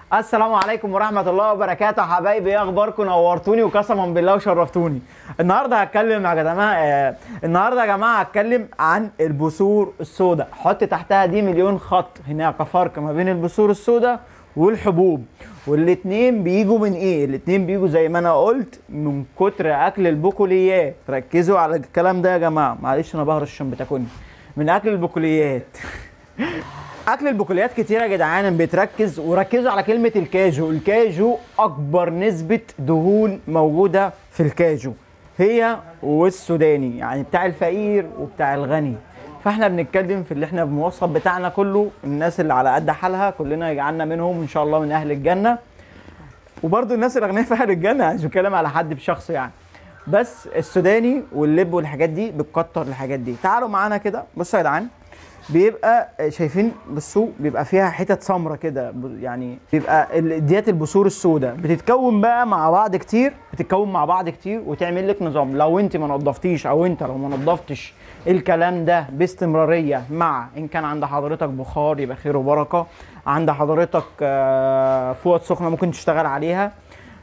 السلام عليكم ورحمة الله وبركاته حبايبي ايه اخباركم نورتوني وقسما بالله وشرفتوني النهارده هتكلم يا جماعة آه النهارده يا جماعة هتكلم عن البثور السوداء حط تحتها دي مليون خط هناك فرق ما بين البثور السوداء والحبوب والاتنين بيجوا من ايه الاتنين بيجوا زي ما انا قلت من كتر اكل البقوليات ركزوا على الكلام ده يا جماعة معلش انا بهرش عشان بتاكلني من اكل البقوليات اكل البقوليات كتير يا جدعان بتركز وركزوا على كلمه الكاجو الكاجو اكبر نسبه دهون موجوده في الكاجو هي والسوداني يعني بتاع الفقير وبتاع الغني فاحنا بنتكلم في اللي احنا بنوصف بتاعنا كله الناس اللي على قد حالها كلنا يجعلنا منهم ان شاء الله من اهل الجنه وبرضه الناس الاغنياء في اهل الجنه مش بتكلم على حد بشخص يعني بس السوداني واللب والحاجات دي بتكتر الحاجات دي تعالوا معانا كده بصوا يا جدعان بيبقى شايفين بصوا بيبقى فيها حتت سمرة كده ب- يعني بيبقى ال- ديت البثور السوداء بتتكون بقى مع بعض كتير بتتكون مع بعض كتير وتعمل لك نظام لو انت ما نضفتيش او انت لو ما نضفتش الكلام ده باستمراريه مع ان كان عند حضرتك بخار يبقى خير وبركه عند حضرتك آه، فوط سخنه ممكن تشتغل عليها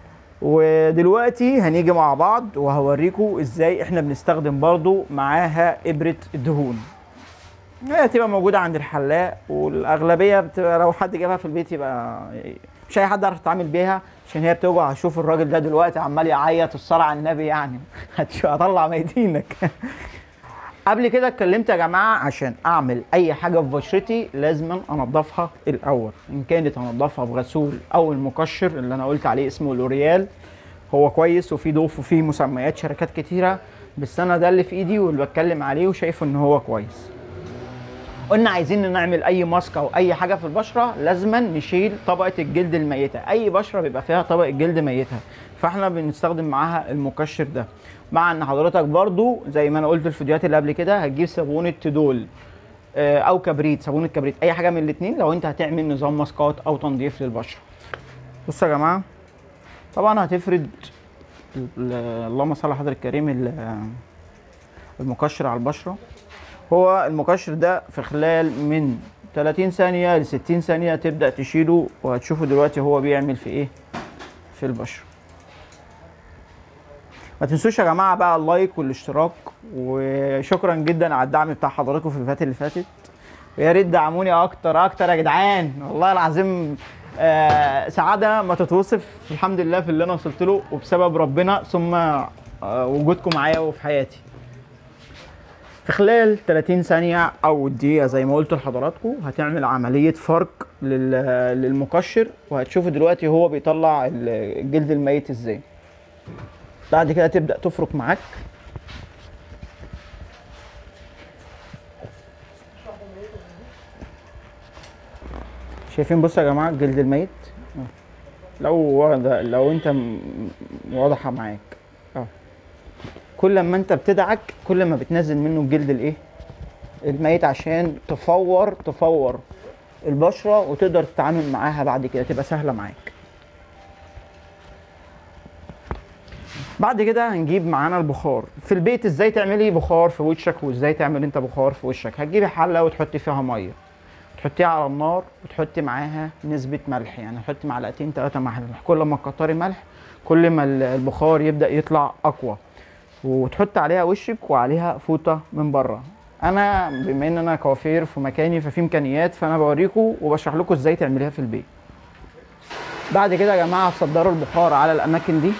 ودلوقتي هنيجي مع بعض وهوريكم ازاي احنا بنستخدم برضو معاها ابره الدهون هي تبقى موجودة عند الحلاق والأغلبية بتبقى لو حد جابها في البيت يبقى مش أي حد يعرف يتعامل بيها عشان هي بتوجع هشوف الراجل ده دلوقتي عمال يعيط الصلاة على النبي يعني هتش- هطلع ميتينك قبل كده اتكلمت يا جماعة عشان أعمل أي حاجة في بشرتي لازم أنضفها الأول إن كانت أنضفها بغسول أو المقشر اللي أنا قلت عليه اسمه لوريال هو كويس وفيه ضوف وفيه مسميات شركات كتيرة بس أنا ده اللي في إيدي واللي بتكلم عليه وشايفه إن هو كويس قلنا عايزين نعمل اي ماسك او اي حاجه في البشره لازما نشيل طبقه الجلد الميته اي بشره بيبقى فيها طبقه جلد ميته فاحنا بنستخدم معاها المقشر ده مع ان حضرتك برضو زي ما انا قلت في الفيديوهات اللي قبل كده هتجيب صابونه تدول آه، او كبريت صابونه كبريت اي حاجه من الاثنين لو انت هتعمل نظام ماسكات او تنظيف للبشره بصوا يا جماعه طبعا هتفرد ال- اللهم صل على حضره الكريم ال- المقشر على البشره هو المقشر ده في خلال من 30 ثانية ل 60 ثانية تبدأ تشيله وهتشوفوا دلوقتي هو بيعمل في ايه في البشرة ما تنسوش يا جماعة بقى اللايك والاشتراك وشكرا جدا على الدعم بتاع حضراتكم في الفيديوهات اللي فاتت ويا ريت دعموني اكتر اكتر يا جدعان والله العظيم آه سعادة ما تتوصف الحمد لله في اللي انا وصلت له وبسبب ربنا ثم آه وجودكم معايا وفي حياتي في خلال 30 ثانية أو دقيقة زي ما قلت لحضراتكم هتعمل عملية فرك لل- للمقشر وهتشوفوا دلوقتي هو بيطلع ال- الجلد الميت ازاي بعد كده تبدأ تفرك معاك شايفين بصوا يا جماعة الجلد الميت أهو. لو واخدة لو انت م- واضحة معاك اه كل ما انت بتدعك كل ما بتنزل منه الجلد الايه الميت عشان تفور تفور البشره وتقدر تتعامل معاها بعد كده تبقى سهله معاك بعد كده هنجيب معانا البخار في البيت ازاي تعملي بخار في وشك وازاي تعمل انت بخار في وشك هتجيبي حله وتحطي فيها ميه تحطيها على النار وتحطي معاها نسبة ملح يعني تحطي معلقتين ثلاثة ملح كل ما تكتري ملح كل ما ال- البخار يبدأ يطلع أقوى وتحط عليها وشك وعليها فوطة من بره أنا بما إن أنا كوافير في مكاني ففي إمكانيات فأنا بوريكم وبشرح لكم إزاي تعمليها في البيت بعد كده يا جماعة تصدروا البخار على الأماكن دي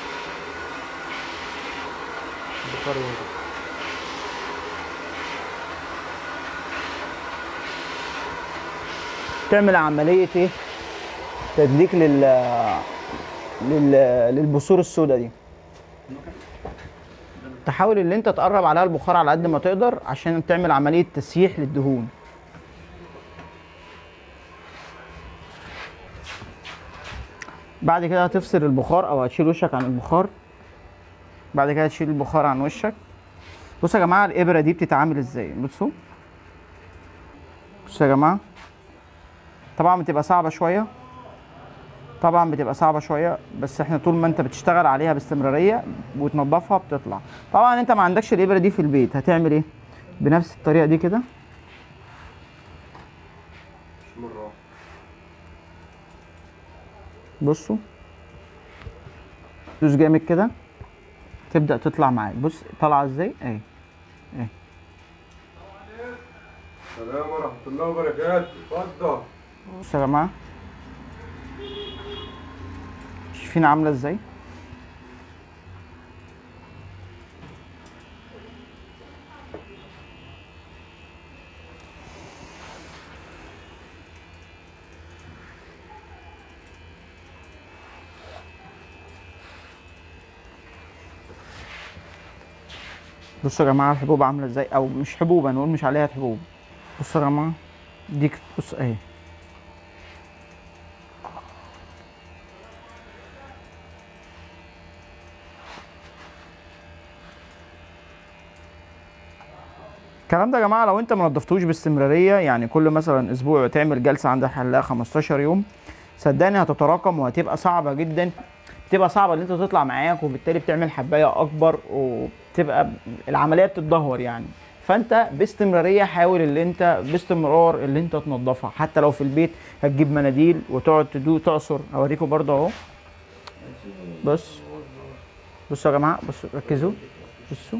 تعمل عملية ايه تدليك لل لل للبثور السوداء دي تحاول ان انت تقرب عليها البخار على قد ما تقدر عشان تعمل عملية تسييح للدهون بعد كده هتفصل البخار او هتشيل وشك عن البخار بعد كده تشيل البخار عن وشك بصوا يا جماعة الإبرة دي بتتعامل ازاي بصوا بصوا يا جماعة طبعا بتبقى صعبة شوية طبعا بتبقى صعبة شوية بس احنا طول ما انت بتشتغل عليها باستمرارية وتنضفها بتطلع طبعا انت ما عندكش الإبرة دي في البيت هتعمل ايه بنفس الطريقة دي كده مرة بصوا دوس جامد كده تبدا تطلع معاك بص طالعه ازاي اهي السلام ورحمة الله وبركاته اتفضل بصوا يا جماعه شايفين عامله ازاي بصوا يا جماعه الحبوب عامله ازاي او مش حبوب هنقول مش عليها حبوب بصوا يا جماعه دي كت- بص اهي الكلام ده يا جماعه لو انت ما نضفتوش باستمراريه يعني كل مثلا اسبوع تعمل جلسه عند الحلاق 15 يوم صدقني هتتراكم وهتبقى صعبه جدا بتبقى صعبه ان انت تطلع معاك وبالتالي بتعمل حبايه اكبر وبتبقى العمليه بتتدهور يعني فانت باستمراريه حاول اللي انت باستمرار اللي انت تنظفها حتى لو في البيت هتجيب مناديل وتقعد تدو تعصر اوريكم برضه اهو بص بصوا يا جماعه بصوا ركزوا بصوا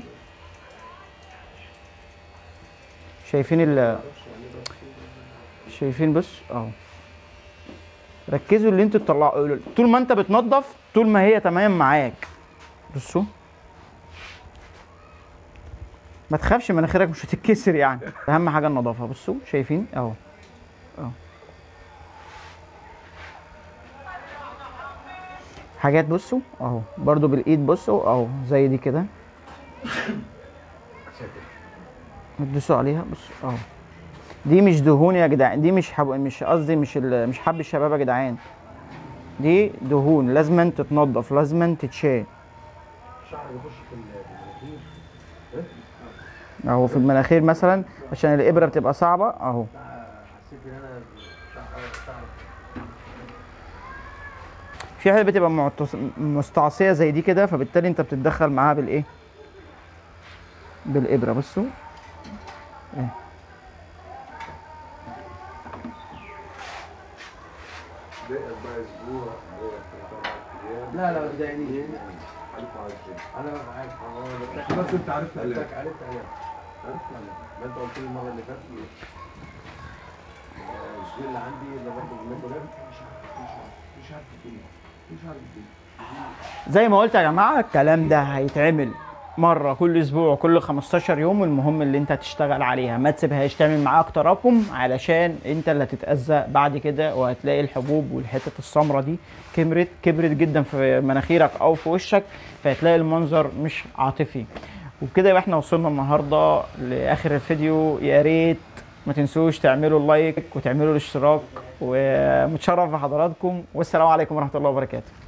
شايفين ال شايفين بص اهو ركزوا اللي انتوا تطلعوا طول ما انت بتنظف طول ما هي تمام معاك بصوا ما تخافش مناخيرك مش هتتكسر يعني اهم حاجه النظافه بصوا شايفين اهو اهو حاجات بصوا اهو برضو بالايد بصوا اهو زي دي كده تدوسوا عليها بصوا اهو دي مش دهون يا جدعان دي مش حب... مش قصدي مش ال... مش حب الشباب يا جدعان دي دهون لازما تتنضف لازما تتشال الشعر يخش في المناخير اهو في المناخير مثلا عشان الابره بتبقى صعبه اهو حسيت ان انا شعر شعر في حاجات بتبقى معتص... مستعصيه زي دي كده فبالتالي انت بتتدخل معاها بالايه بالابره بصوا ايه بقى بقى اسبوع بقى ثلاث اربع ايام لا لا ما تضايقنيش عليكم على الشيء انا معاك خلاص انت عرفت عرفت علاج عرفت عرفت عرفت ما انت قلت لي المره اللي فاتت الزويل اللي عندي اللي برضه منه ده مش عارف مش عارف مش عارف الدنيا مش عارف الدنيا زي ما قلت يا جماعه الكلام ده هيتعمل مره كل اسبوع كل 15 يوم المهم اللي انت تشتغل عليها ما تسيبهاش تعمل معاك تراكم علشان انت اللي هتتاذى بعد كده وهتلاقي الحبوب والحتت السمراء دي كبرت كبرت جدا في مناخيرك او في وشك فهتلاقي المنظر مش عاطفي وبكده يبقى احنا وصلنا النهارده لاخر الفيديو يا ريت ما تنسوش تعملوا اللايك وتعملوا الاشتراك ومتشرف بحضراتكم والسلام عليكم ورحمه الله وبركاته